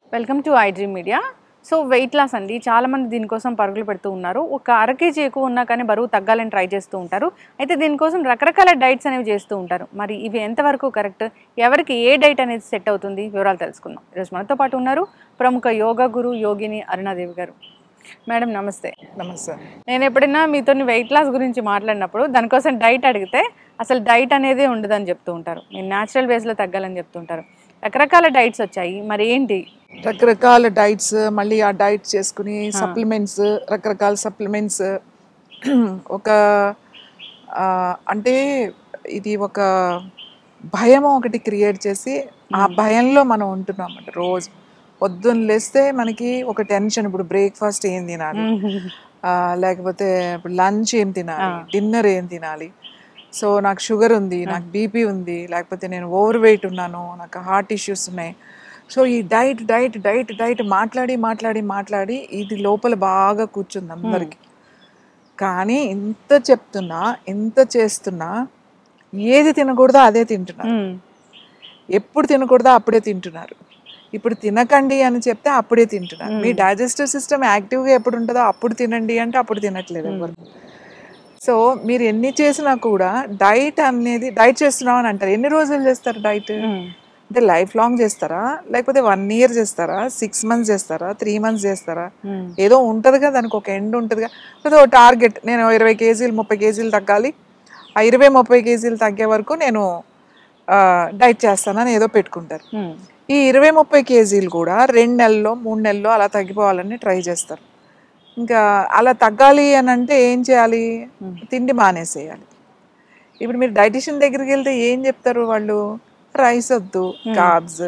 Welcome to iDream media so weight loss అండి చాలా మంది దీనికోసం పరుగులు పెడుతూ ఉన్నారు ఒక అర కేజీ ఎక్కువ ఉన్నా కానీ బరువు తగ్గాలని ట్రై చేస్తూ ఉంటారు అయితే దీనికోసం రకరకాల డైట్స్ అనేవి చేస్తూ ఉంటారు మరి ఇవి ఎంతవరకు కరెక్ట్ ఎవరికి ఏ డైట్ అనేది సెట్ అవుతుంది వివరాలు తెలుసుకుందాం ఈరోజు మనతో పాటు ఉన్నారు ప్రముఖ యోగా గురు యోగిని అరుణాదేవి గారు మేడం నమస్తే నమస్తే నేను ఎప్పుడైనా మీతో వెయిట్ లాస్ గురించి మాట్లాడినప్పుడు దానికోసం డైట్ అడిగితే అసలు డైట్ అనేది ఉండదని చెప్తూ ఉంటారు మీరు న్యాచురల్ వేస్లో తగ్గాలని చెప్తుంటారు రకరకాల డైట్స్ వచ్చాయి మరి ఏంటి రకరకాల డైట్స్ మళ్ళీ ఆ డైట్ చేసుకుని సప్లిమెంట్స్ రకరకాల సప్లిమెంట్స్ ఒక ఆ, అంటే ఇది ఒక భయం ఒకటి క్రియేట్ చేసి ఆ భయంలో మనం ఉంటున్నాం అన్నమాట రోజు పొద్దున్న లేస్తే మనకి ఒక టెన్షన్ ఇప్పుడు బ్రేక్ఫాస్ట్ ఏం తినాలి ఆ, లేకపోతే ఇప్పుడు లంచ్ ఏం తినాలి డిన్నర్ ఏం తినాలి సో నాకు షుగర్ ఉంది నాకు బీపీ ఉంది లేకపోతే నేను ఓవర్ వెయిట్ ఉన్నాను నాకు హార్ట్ ఇష్యూస్ ఉన్నాయి సో ఈ డైట్ డైట్ డైట్ డైట్ మాట్లాడి మాట్లాడి మాట్లాడి ఇది లోపల బాగా కూర్చుంది అందరికి కానీ ఇంత చెప్తున్నా ఇంత చేస్తున్నా ఏది తినకూడదో అదే తింటున్నారు మ్మ్. ఎప్పుడు తినకూడదో అప్పుడే తింటున్నారు ఇప్పుడు తినకండి అని చెప్తే అప్పుడే తింటున్నారు మీ డైజెస్టివ్ సిస్టమ్ యాక్టివ్గా ఎప్పుడు ఉంటుందో అప్పుడు తినండి అంటే అప్పుడు తినట్లేదు ఎవరు సో మీరు ఎన్ని చేసినా కూడా డైట్ అనేది డైట్ చేస్తున్నాం అని అంటారు ఎన్ని రోజులు చేస్తారు డైట్ మ్మ్. అంటే లైఫ్ లాంగ్ చేస్తారా లేకపోతే వన్ ఇయర్ చేస్తారా సిక్స్ మంత్స్ చేస్తారా త్రీ మంత్స్ చేస్తారా మ్మ్. ఏదో ఉంటుంది కదా దానికి ఒక ఎండ్ ఉంటుంది కదా లేదా ఒక టార్గెట్ నేను ఇరవై కేజీలు ముప్పై కేజీలు తగ్గాలి ఆ ఇరవై ముప్పై కేజీలు తగ్గే వరకు నేను డైట్ చేస్తానని ఏదో పెట్టుకుంటారు మ్మ్. ఈ ఇరవై ముప్పై కేజీలు కూడా రెండు నెలల్లో మూడు నెలల్లో అలా తగ్గిపోవాలని ట్రై చేస్తారు ఇంకా అలా తగ్గాలి అని అంటే ఏం చేయాలి తిండి మానేసేయాలి ఇప్పుడు మీరు డైటిషియన్ దగ్గరికి వెళ్తే ఏం చెప్తారు వాళ్ళు రైస్ వద్దు కార్బ్స్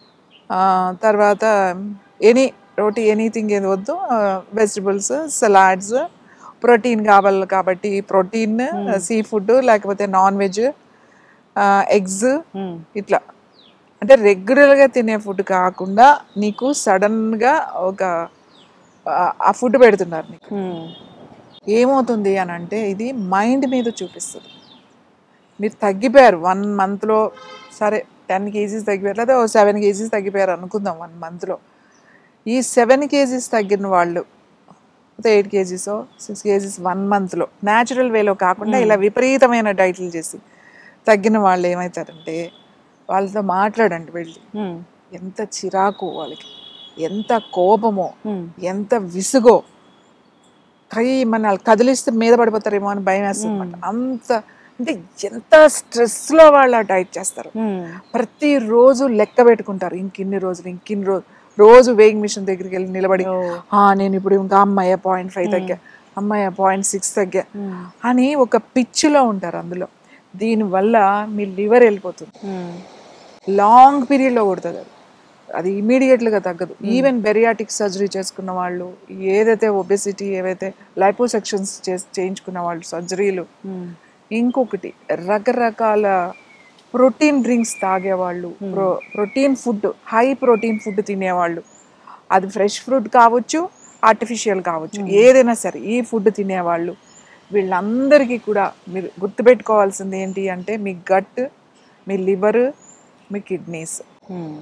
తర్వాత ఎనీ రోటీ ఎనీథింగ్ ఏది వద్దు వెజిటబుల్స్ సలాడ్స్ ప్రోటీన్ కావాలి కాబట్టి ప్రోటీన్ సీ ఫుడ్ లేకపోతే నాన్ వెజ్ ఎగ్స్ మ్మ్. ఇట్లా అంటే రెగ్యులర్గా తినే ఫుడ్ కాకుండా నీకు సడన్గా ఒక ఆ- ఆ ఫుడ్ పెడుతున్నారు నీకు మ్మ్. ఏమవుతుంది అని అంటే ఇది మైండ్ మీద చూపిస్తుంది మీరు తగ్గిపోయారు వన్ మంత్లో సరే టెన్ కేజీస్ తగ్గిపోయారు లేదా ఓ సెవెన్ కేజీస్ తగ్గిపోయారు అనుకుందాం వన్ మంత్లో ఈ సెవెన్ కేజీస్ తగ్గిన వాళ్ళు eight kgs six kgs one మంత్లో న్యాచురల్ వేలో కాకుండా ఇలా విపరీతమైన డైట్లు చేసి తగ్గిన వాళ్ళు ఏమవుతారంటే వాళ్ళతో మాట్లాడండి వెళ్ళి మ్మ్. ఎంత చిరాకు వాళ్ళకి ఎంత కోపమో మ్మ్. ఎంత విసుగో కై మన వాళ్ళు కదిలిస్తే మీద పడిపోతారేమో అని భయం వేస్తుంది అనమాట అంత అంటే ఎంత స్ట్రెస్లో వాళ్ళు ఆ డైట్ చేస్తారు మ్మ్. ప్రతిరోజు లెక్క పెట్టుకుంటారు ఇంకిన్ని రోజులు ఇంకిన్ని రోజు రోజు వేయింగ్ మిషన్ దగ్గరికి వెళ్ళి నిలబడి ఓ. "ఆ, నేను ఇప్పుడు ఇంకా అమ్మాయి పాయింట్ ఫైవ్ తగ్గా అమ్మాయి పాయింట్ సిక్స్ తగ్గా మ్మ్. అని ఒక పిచ్చిలో ఉంటారు అందులో దీనివల్ల మీ లివర్ వెళ్ళిపోతుంది మ్మ్. లాంగ్ పీరియడ్లో కొడుతుంది అది అది ఇమీడియట్గా తగ్గదు ఈవెన్ బెరియాటిక్ సర్జరీ చేసుకున్న వాళ్ళు ఏదైతే ఒబెసిటీ ఏవైతే లైపోసెక్షన్స్ చేసి చేయించుకున్న వాళ్ళు సర్జరీలు మ్మ్. ఇంకొకటి రకరకాల ప్రోటీన్ డ్రింక్స్ తాగేవాళ్ళు pro protein food high protein food తినేవాళ్ళు అది ఫ్రెష్ ఫ్రూట్ కావచ్చు ఆర్టిఫిషియల్ కావచ్చు ఏదైనా సరే ఈ ఫుడ్ తినేవాళ్ళు వీళ్ళందరికీ కూడా మీరు గుర్తుపెట్టుకోవాల్సింది ఏంటి అంటే మీ గట్ మీ లివర్ మీ కిడ్నీస్ మ్మ్.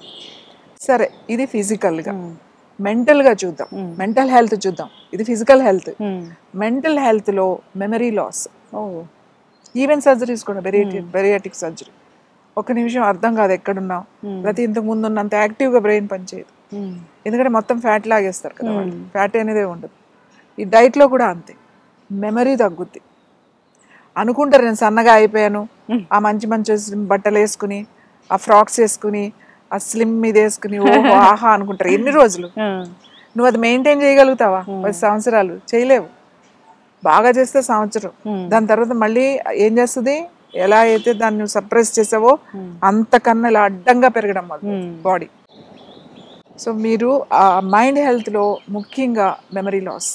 సరే ఇది ఫిజికల్గా మ్మ్. మెంటల్గా చూద్దాం మెంటల్ హెల్త్ చూద్దాం ఇది ఫిజికల్ హెల్త్ మ్మ్. మెంటల్ హెల్త్లో మెమరీ లాస్ ఓ ఈవెన్ సర్జరీస్ కూడా బెరియాటిక్ బెరియాటిక్ సర్జరీ ఒక నిమిషం అర్థం కాదు ఎక్కడున్నాం ప్రతి ఇంతకు ముందు ఉన్నంత యాక్టివ్గా బ్రెయిన్ పనిచేయదు మ్మ్. ఎందుకంటే మొత్తం ఫ్యాట్ లాగేస్తారు కదా వాళ్ళు ఫ్యాట్ అనేదే ఉండదు ఈ డైట్లో కూడా అంతే మెమరీ తగ్గుద్ది అనుకుంటారు నేను సన్నగా అయిపోయాను ఆ మంచి మంచి బట్టలు వేసుకుని ఆ ఫ్రాక్స్ వేసుకుని ఆ స్లిమ్ మీద వేసుకుని ఓహో ఆహా అనుకుంటారు ఎన్ని రోజులు మ్మ్. నువ్వు అది మెయింటైన్ చేయగలుగుతావా పది సంవత్సరాలు చేయలేవు బాగా చేస్తే సంవత్సరం దాని తర్వాత మళ్ళీ ఏం చేస్తుంది ఎలా అయితే దాన్ని నువ్వు సప్రెస్ చేసావో అంతకన్నా ఇలా అడ్డంగా పెరగడం వల్ల బాడీ సో మీరు ఆ మైండ్ హెల్త్లో ముఖ్యంగా మెమరీ లాస్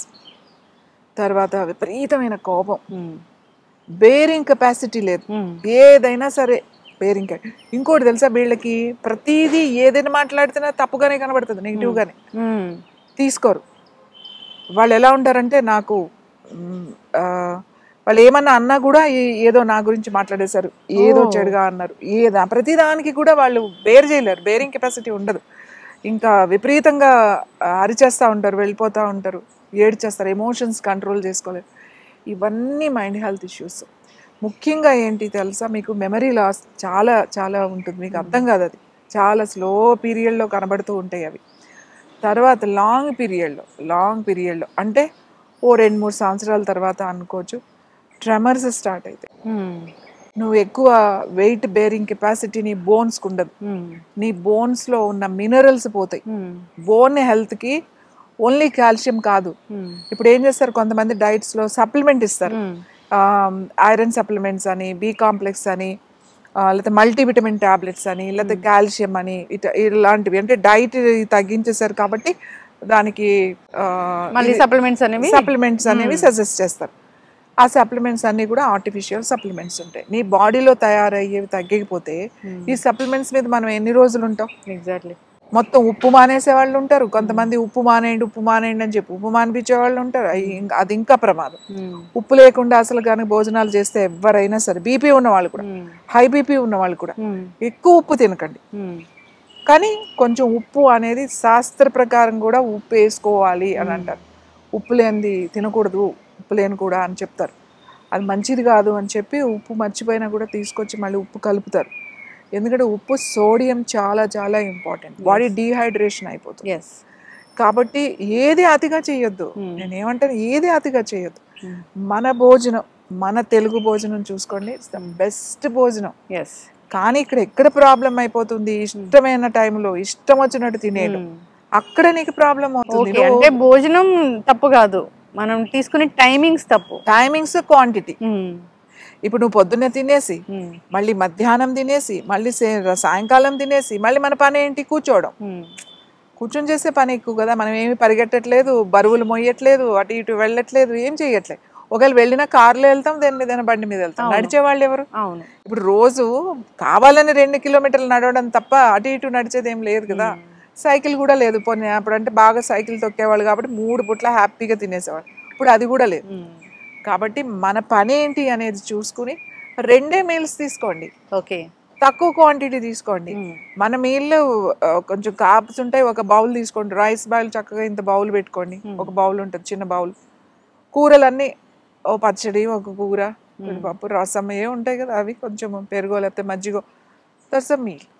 తర్వాత విపరీతమైన కోపం మ్మ్. బేరింగ్ కెపాసిటీ లేదు మ్మ్. ఏదైనా సరే బేరింగ్ ఇంకోటి తెలుసా వీళ్ళకి ప్రతిదీ ఏదైనా మాట్లాడితేనే తప్పుగానే కనబడుతుంది నెగిటివ్గానే మ్మ్. తీసుకోరు వాళ్ళు ఎలా ఉంటారంటే నాకు మ్, ఆ, వాళ్ళు ఏమన్నా అన్నా కూడా ఏ- ఏదో నా గురించి మాట్లాడేశారు ఏదో చెడుగా అన్నారు ఏదా ప్రతిదానికి కూడా వాళ్ళు బేర్ చేయలేరు బేరింగ్ కెపాసిటీ ఉండదు ఇంకా విపరీతంగా ఆ, అరిచేస్తూ ఉంటారు వెళ్ళిపోతూ ఉంటారు ఏడ్చేస్తారు ఎమోషన్స్ కంట్రోల్ చేసుకోలేరు ఇవన్నీ మైండ్ హెల్త్ ఇష్యూస్ ముఖ్యంగా ఏంటి తెలుసా మీకు మెమరీ లాస్ చాలా చాలా ఉంటుంది మీకు అర్థం కాదు అది చాలా స్లో పీరియడ్లో కనబడుతూ ఉంటాయి అవి తర్వాత లాంగ్ పీరియడ్లో లాంగ్ పీరియడ్లో అంటే ఓ రెండు మూడు సంవత్సరాల తర్వాత అనుకోవచ్చు ట్రెమర్స్ స్టార్ట్ అవుతాయి నువ్వు ఎక్కువ వెయిట్ బేరింగ్ కెపాసిటీ నీ బోన్స్కి ఉండదు నీ బోన్స్లో ఉన్న మినరల్స్ పోతాయి బోన్ హెల్త్కి ఓన్లీ కాల్షియం కాదు ఇప్పుడు ఏం చేస్తారు కొంతమంది డైట్స్లో సప్లిమెంట్ ఇస్తారు ఐరన్ సప్లిమెంట్స్ అని బి కాంప్లెక్స్ అని ఆ, లేకపోతే మల్టీవిటమిన్ టాబ్లెట్స్ అని లేకపోతే కాల్షియం అని ఇట ఇలాంటివి అంటే డైట్ తగ్గించేశారు కాబట్టి దానికి మళ్ళీ సప్లిమెంట్స్ అనేవి సప్లిమెంట్స్ అనేవి సజెస్ట్ చేస్తారు ఆ సప్లిమెంట్స్ అన్ని కూడా ఆర్టిఫిషియల్ సప్లిమెంట్స్ ఉంటాయి నీ బాడీలో తయారయ్యేవి తగ్గకపోతే ఈ సప్లిమెంట్స్ మీద మనం ఎన్ని రోజులు ఉంటాం ఎగ్జాక్ట్లీ మొత్తం ఉప్పు మానేసే వాళ్ళు ఉంటారు కొంతమంది ఉప్పు మానేయండి ఉప్పు మానేయండి అని చెప్పి ఉప్పు మానిపించే వాళ్ళు ఉంటారు అయి ఇంకా- అది ఇంకా ప్రమాదం ఉప్పు లేకుండా అసలు కానీ భోజనాలు చేస్తే ఎవరైనా సరే బీపీ ఉన్న వాళ్ళు కూడా హై బీపీ ఉన్న వాళ్ళు కూడా ఎక్కువ ఉప్పు తినకండి కానీ కొంచెం ఉప్పు అనేది శాస్త్ర ప్రకారం కూడా ఉప్పు వేసుకోవాలి అని అంటారు ఉప్పు లేనిది తినకూడదు ఉప్పు లేని కూడా అని చెప్తారు అది మంచిది కాదు అని చెప్పి ఉప్పు మర్చిపోయినా కూడా తీసుకొచ్చి మళ్ళీ ఉప్పు కలుపుతారు ఎందుకంటే ఉప్పు సోడియం చాలా చాలా ఇంపార్టెంట్ బాడీ డీహైడ్రేషన్ అయిపోతుంది ఎస్ కాబట్టి ఏది అతిగా చేయొద్దు Hmm. నేను ఏమంటాను ఏది అతిగా చేయొద్దు మన భోజనం మన తెలుగు భోజనం చూసుకోండి ఇట్స్ ద బెస్ట్ భోజనం ఎస్ కానీ ఇక్కడ ఎక్కడ ప్రాబ్లం అయిపోతుంది ఇష్టమైన టైంలో ఇష్టం వచ్చినట్టు తినేయడం అక్కడ నీకు ప్రాబ్లం అవుతుంది ఓకే అంటే భోజనం తప్పు కాదు మనం తీసుకునే టైమింగ్స్ తప్పు టైమింగ్స్ క్వాంటిటీ ఇప్పుడు నువ్వు పొద్దున్నే తినేసి మళ్ళీ మధ్యాహ్నం తినేసి మళ్ళీ సే- సాయంకాలం తినేసి మళ్ళీ మన పని ఏంటి కూర్చోవడం కూర్చొని చేసే పని ఎక్కువ కదా మనం ఏమి పరిగెట్టట్లేదు బరువులు మొయ్యట్లేదు అటు ఇటు వెళ్ళట్లేదు ఏం చెయ్యట్లేదు ఒకవేళ వెళ్ళినా కార్లో వెళ్తాం దేని మీద బండి మీద వెళ్తాం అవును. నడిచే వాళ్ళు ఎవరు అవును ఇప్పుడు రోజు కావాలని రెండు కిలోమీటర్లు నడవడం తప్ప అటు ఇటు నడిచేది ఏం లేదు కదా సైకిల్ కూడా లేదు పోనీ అప్పుడు అంటే బాగా సైకిల్ తొక్కేవాళ్ళు కాబట్టి మూడు పుట్ల హ్యాపీగా తినేసేవాళ్ళు ఇప్పుడు అది కూడా లేదు కాబట్టి మన పని ఏంటి అనేది చూసుకుని రెండే మీల్స్ తీసుకోండి ఓకే తక్కువ క్వాంటిటీ తీసుకోండి మన మీల్ కొంచెం కాప్స్ ఉంటాయి ఒక బౌల్ తీసుకోండి రైస్ బౌల్ చక్కగా ఇంత బౌల్ పెట్టుకోండి ఒక బౌల్ ఉంటుంది చిన్న బౌల్ కూరలన్నీ ఓ పచ్చడి ఒక కూర పప్పు రసం ఏ ఉంటాయి కదా అవి కొంచెం పెరుగో లేకపోతే మజ్జిగో దట్స్ అ మీల్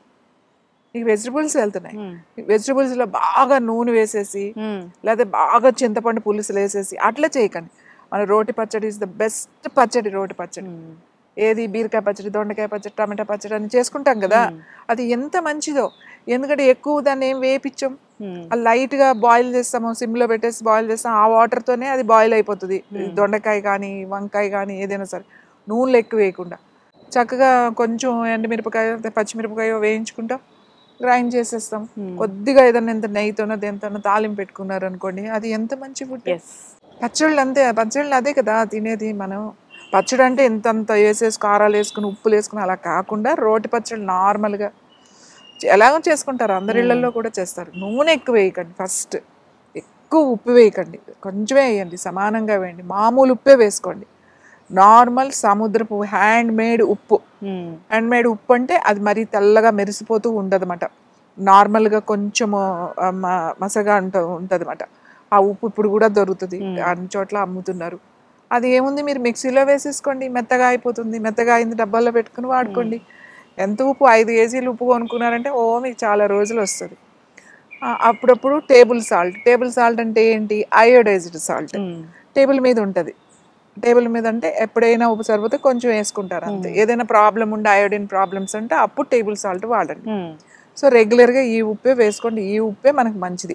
ఈ వెజిటబుల్స్ వెళ్తున్నాయి వెజిటబుల్స్ లో బాగా నూనె వేసేసి లేకపోతే బాగా చింతపండు పులుసులు వేసేసి అట్లా చేయకండి మన రోటి పచ్చడి ఇస్ ద బెస్ట్ పచ్చడి రోటి పచ్చడి ఏది బీరకాయ పచ్చడి దొండకాయ పచ్చడి టమాటా పచ్చడి అని చేసుకుంటాం కదా అది ఎంత మంచిదో ఎందుకంటే ఎక్కువ దాన్ని ఏం వేపించాం అది లైట్ గా బాయిల్ చేస్తాము సిమ్ లో పెట్టేసి బాయిల్ చేస్తాం ఆ వాటర్ తోనే అది బాయిల్ అయిపోతుంది దొండకాయ కానీ వంకాయ కానీ ఏదైనా సరే నూనెలు ఎక్కువ వేయకుండా చక్కగా కొంచెం ఎండుమిరపకాయ లేకపోతే పచ్చిమిరపకాయ వేయించుకుంటాం గ్రైండ్ చేసేస్తాం కొద్దిగా ఏదైనా ఎంత నెయ్యితోనో దేనితోనో తాలింపు పెట్టుకున్నారు అనుకోండి అది ఎంత మంచి ఫుడ్ ఎస్ పచ్చళ్ళు అంతే పచ్చళ్ళు అదే కదా తినేది మనం పచ్చడి అంటే ఎంత అంత వేసేసి కారాలు వేసుకుని ఉప్పులు వేసుకుని అలా కాకుండా రోటి పచ్చళ్ళు నార్మల్గా ఎలాగో చేసుకుంటారు అందరి ఇళ్లలో కూడా చేస్తారు నూనె ఎక్కువ వేయకండి ఫస్ట్ ఎక్కువ ఉప్పు వేయకండి కొంచెమే వేయండి సమానంగా వేయండి మామూలు ఉప్పే వేసుకోండి నార్మల్ సముద్రపు హ్యాండ్ మేడ్ ఉప్పు హ్యాండ్ మేడ్ ఉప్పు అంటే అది మరీ తెల్లగా మెరిసిపోతూ ఉండదన్నమాట నార్మల్గా కొంచెము ఆ, మ- మసగా ఉంట ఉంటుందన్నమాట ఆ ఉప్పు ఇప్పుడు కూడా దొరుకుతుంది అన్ని చోట్ల అమ్ముతున్నారు అది ఏముంది మీరు మిక్సీలో వేసేసుకోండి మెత్తగా అయిపోతుంది మెత్తగా అయింది డబ్బాలో పెట్టుకుని వాడుకోండి ఎంత ఉప్పు ఐదు కేజీలు ఉప్పు కొనుక్కున్నారంటే ఓ మీకు చాలా రోజులు వస్తుంది ఆ, అప్పుడప్పుడు టేబుల్ సాల్ట్ టేబుల్ సాల్ట్ అంటే ఏంటి అయోడైజ్డ్ సాల్ట్ టేబుల్ మీద ఉంటుంది టేబుల్ మీద అంటే ఎప్పుడైనా ఉప్పు సరిపోతే కొంచెం వేసుకుంటారు అంతే ఏదైనా ప్రాబ్లం ఉంటే అయోడిన్ ప్రాబ్లమ్స్ అంటే అప్పుడు టేబుల్ సాల్ట్ వాడండి సో రెగ్యులర్గా ఈ ఉప్పే వేసుకోండి ఈ ఉప్పే మనకు మంచిది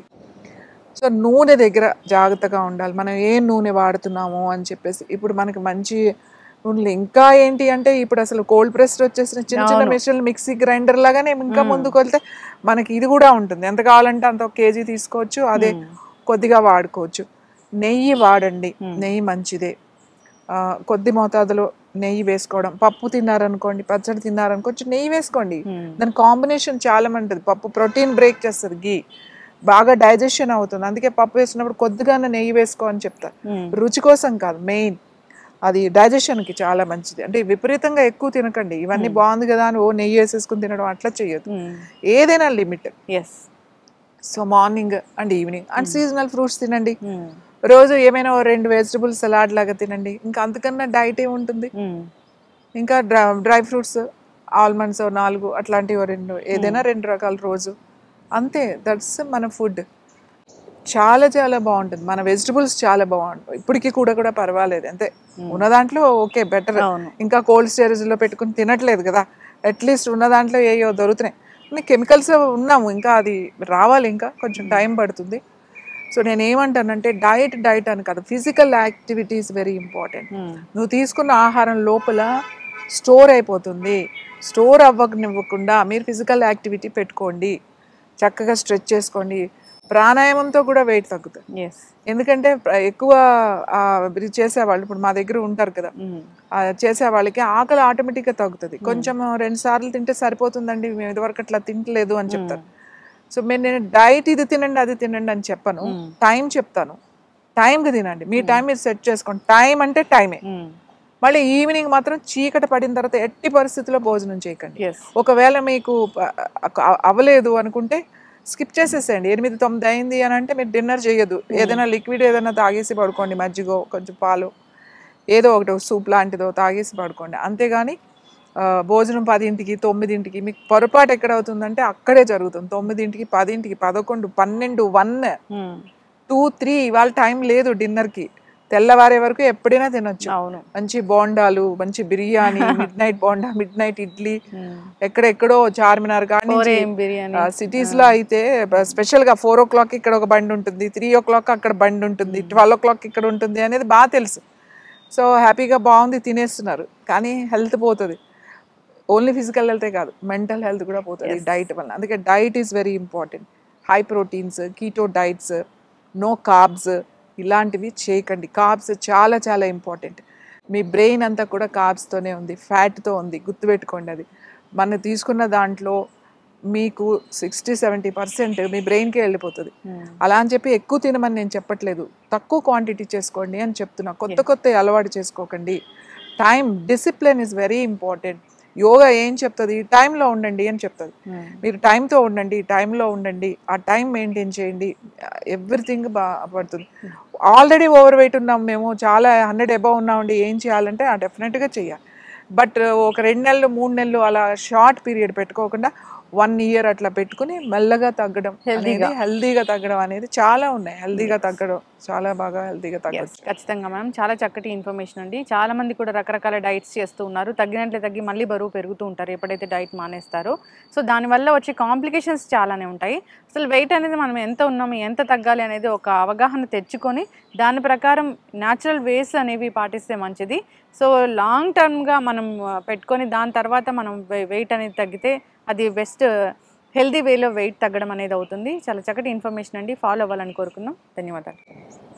సో నూనె దగ్గర జాగ్రత్తగా ఉండాలి మనం ఏ నూనె వాడుతున్నాము అని చెప్పేసి ఇప్పుడు మనకి మంచి నూనెలు ఇంకా ఏంటి అంటే ఇప్పుడు అసలు కోల్డ్ ప్రెస్డ్ వచ్చేసిన చిన్న చిన్న మిషన్లు మిక్సీ గ్రైండర్ లాగానే ఇంకా ముందుకు వెళ్తే మనకి ఇది కూడా ఉంటుంది ఎంత కావాలంటే అంత ఒక కేజీ తీసుకోవచ్చు అదే కొద్దిగా వాడుకోవచ్చు నెయ్యి వాడండి నెయ్యి మంచిదే ఆ, కొద్ది మోతాదులో నెయ్యి వేసుకోవడం పప్పు తిన్నారనుకోండి పచ్చడి తిన్నారనుకో కొంచెం నెయ్యి వేసుకోండి దాని కాంబినేషన్ చాలా ఉంటుంది పప్పు ప్రోటీన్ బ్రేక్ చేస్తుంది గీ బాగా డైజెషన్ అవుతుంది అందుకే పప్పు వేసినప్పుడు కొద్దిగానే నెయ్యి వేసుకో అని చెప్తారు రుచి కోసం కాదు మెయిన్ అది డైజెషన్కి చాలా మంచిది అంటే విపరీతంగా ఎక్కువ తినకండి ఇవన్నీ బాగుంది కదా అని ఓ నెయ్యి వేసేసుకుని తినడం అట్లా చేయొద్దు ఏదైనా limit yes so morning and evening and seasonal fruits తినండి మ్మ్. రోజు ఏమైనా ఓ రెండు వెజిటబుల్ సలాడ్ లాగా తినండి ఇంకా అంతకన్నా డైట్ ఏముంటుంది మ్మ్. ఇంకా డ్రై డ్రై ఫ్రూట్స్ ఆల్మండ్స్ నాలుగు అట్లాంటివి ఓ రెండు ఏదైనా రెండు రకాల రోజు అంతే దట్స్ మన ఫుడ్ చాలా చాలా బాగుంటుంది మన వెజిటబుల్స్ చాలా బాగుంటాయి ఇప్పటికీ కూడా కూడా పర్వాలేదు అంతే ఉన్న దాంట్లో ఓకే బెటర్ అవును ఇంకా కోల్డ్ స్టోరేజ్లో పెట్టుకుని తినట్లేదు కదా అట్లీస్ట్ ఉన్న దాంట్లో ఏయో దొరుకుతున్నాయి కొన్ని కెమికల్స్ ఉన్నాము ఇంకా అది రావాలి ఇంకా కొంచెం టైం పడుతుంది సో నేను ఏమంటానంటే డైట్ డైట్ అని కాదు physical activity is very important మ్మ్. నువ్వు తీసుకున్న ఆహారం లోపల స్టోర్ అయిపోతుంది స్టోర్ అవ్వనివ్వకుండా మీరు ఫిజికల్ యాక్టివిటీ పెట్టుకోండి చక్కగా స్ట్రెచ్ చేసుకోండి ప్రాణాయామంతో కూడా వెయిట్ తగ్గుతుంది ఎస్ ఎందుకంటే ప్ర- ఎక్కువ ఆ, ఇది చేసేవాళ్ళు ఇప్పుడు మా దగ్గర ఉంటారు కదా మ్మ్. ఆ, చేసే వాళ్ళకి ఆకలి ఆటోమేటిక్గా తగ్గుతుంది కొంచెం రెండు సార్లు తింటే సరిపోతుందండి మేము ఇదివరకు అట్లా తింటలేదు అని చెప్తారు సో మీరు నేను డైట్ ఇది తినండి అది తినండి అని చెప్పను టైం చెప్తాను టైంకి తినండి మీ టైం మీరు సెట్ చేసుకోండి టైం అంటే టైమే మ్మ్. మళ్ళీ ఈవినింగ్ మాత్రం చీకటి పడిన తర్వాత ఎట్టి పరిస్థితుల్లో భోజనం చేయకండి ఎస్ ఒకవేళ మీకు ప- అ- అవ్వలేదు అనుకుంటే స్కిప్ చేసేసేయండి ఎనిమిది తొమ్మిది అయింది అని అంటే మీరు డిన్నర్ చేయొద్దు ఏదైనా లిక్విడ్ ఏదైనా తాగేసి పడుకోండి మజ్జిగో కొంచెం పాలు ఏదో ఒకటి సూప్ లాంటిదో తాగేసి పడుకోండి అంతేగాని ఆ, భోజనం పదింటికి తొమ్మిదింటికి మీకు పొరపాటు ఎక్కడ అవుతుందంటే అక్కడే జరుగుతుంది తొమ్మిదింటికి పదింటికి పదకొండు పన్నెండు వన్ మ్మ్. టూ త్రీ ఇవాళ టైం లేదు డిన్నర్కి తెల్లవారే వరకు ఎప్పుడైనా తినొచ్చు అవును మంచి బోండాలు మంచి biryani mid night bonda mid night idli మ్మ్. ఎక్కడెక్కడో చార్మినార్ కానీ కోరేం బిర్యానీ సిటీస్ లో అయితే స్పెషల్ గా ఫోర్ ఓ క్లాక్ ఇక్కడ ఒక బండి ఉంటుంది త్రీ ఓ క్లాక్ అక్కడ బండి ఉంటుంది ట్వెల్వ్ ఓ క్లాక్ ఇక్కడ ఉంటుంది అనేది బాగా తెలుసు సో హ్యాపీగా బాగుంది తినేస్తున్నారు కానీ హెల్త్ పోతుంది ఓన్లీ ఫిజికల్ హెల్తే కాదు మెంటల్ హెల్త్ కూడా పోతుంది డైట్ వల్ల అందుకే diet is very important high proteins keto diets no carbs ఇలాంటివి చేయకండి కార్బ్స్ చాలా చాలా ఇంపార్టెంట్ మీ బ్రెయిన్ అంతా కూడా కార్బ్స్తోనే ఉంది ఫ్యాట్తో ఉంది గుర్తుపెట్టుకోండి అది మనం తీసుకున్న దాంట్లో మీకు సిక్స్టీ సెవెంటీ పర్సెంట్ మీ బ్రెయిన్కే వెళ్ళిపోతుంది అలా అని చెప్పి ఎక్కువ తినమని నేను చెప్పట్లేదు తక్కువ క్వాంటిటీ చేసుకోండి అని చెప్తున్నా కొత్త కొత్త అలవాటు చేసుకోకండి time discipline is very important yoga ఏం చెప్తుంది టైంలో ఉండండి అని చెప్తుంది మీరు టైంతో ఉండండి టైంలో ఉండండి ఆ టైం మెయింటైన్ చేయండి ఎవ్రీథింగ్ బాగా పడుతుంది ఆల్రెడీ ఓవర్ వెయిట్ ఉన్నాం మేము చాలా హండ్రెడ్ అబవ్ ఉన్నామండి ఏం చేయాలంటే ఆ డెఫినెట్గా చేయాలి బట్ ఒక రెండు నెలలు మూడు నెలలు అలా షార్ట్ పీరియడ్ పెట్టుకోకుండా వన్ ఇయర్ అట్లా పెట్టుకుని మెల్లగా తగ్గడం అనేది హెల్దీగా తగ్గడం అనేది చాలా ఉన్నాయి హెల్దీగా తగ్గడం చాలా బాగా హెల్దీగా తగ్గడం ఖచ్చితంగా మ్యామ్ చాలా చక్కటి ఇన్ఫర్మేషన్ అండి చాలా మంది కూడా రకరకాల డైట్స్ చేస్తూ ఉన్నారు తగ్గినట్లే తగ్గి మళ్ళీ బరువు పెరుగుతూ ఉంటారు ఎప్పుడైతే డైట్ మానేస్తారో సో దానివల్ల వచ్చే కాంప్లికేషన్స్ చాలానే ఉంటాయి అసలు వెయిట్ అనేది మనం ఎంత ఉన్నాము ఎంత తగ్గాలి అనేది ఒక అవగాహన తెచ్చుకొని దాని ప్రకారం న్యాచురల్ వేస్ అనేవి పాటిస్తే మంచిది సో లాంగ్ టర్మ్గా మనం ఆ, పెట్టుకొని దాని తర్వాత మనం వెయిట్ అనేది తగ్గితే అది బెస్ట్ హెల్దీ వేలో వెయిట్ తగ్గడం అనేది అవుతుంది చాలా చక్కటి ఇన్ఫర్మేషన్ అండి ఫాలో అవ్వాలని కోరుకుందాం ధన్యవాదాలు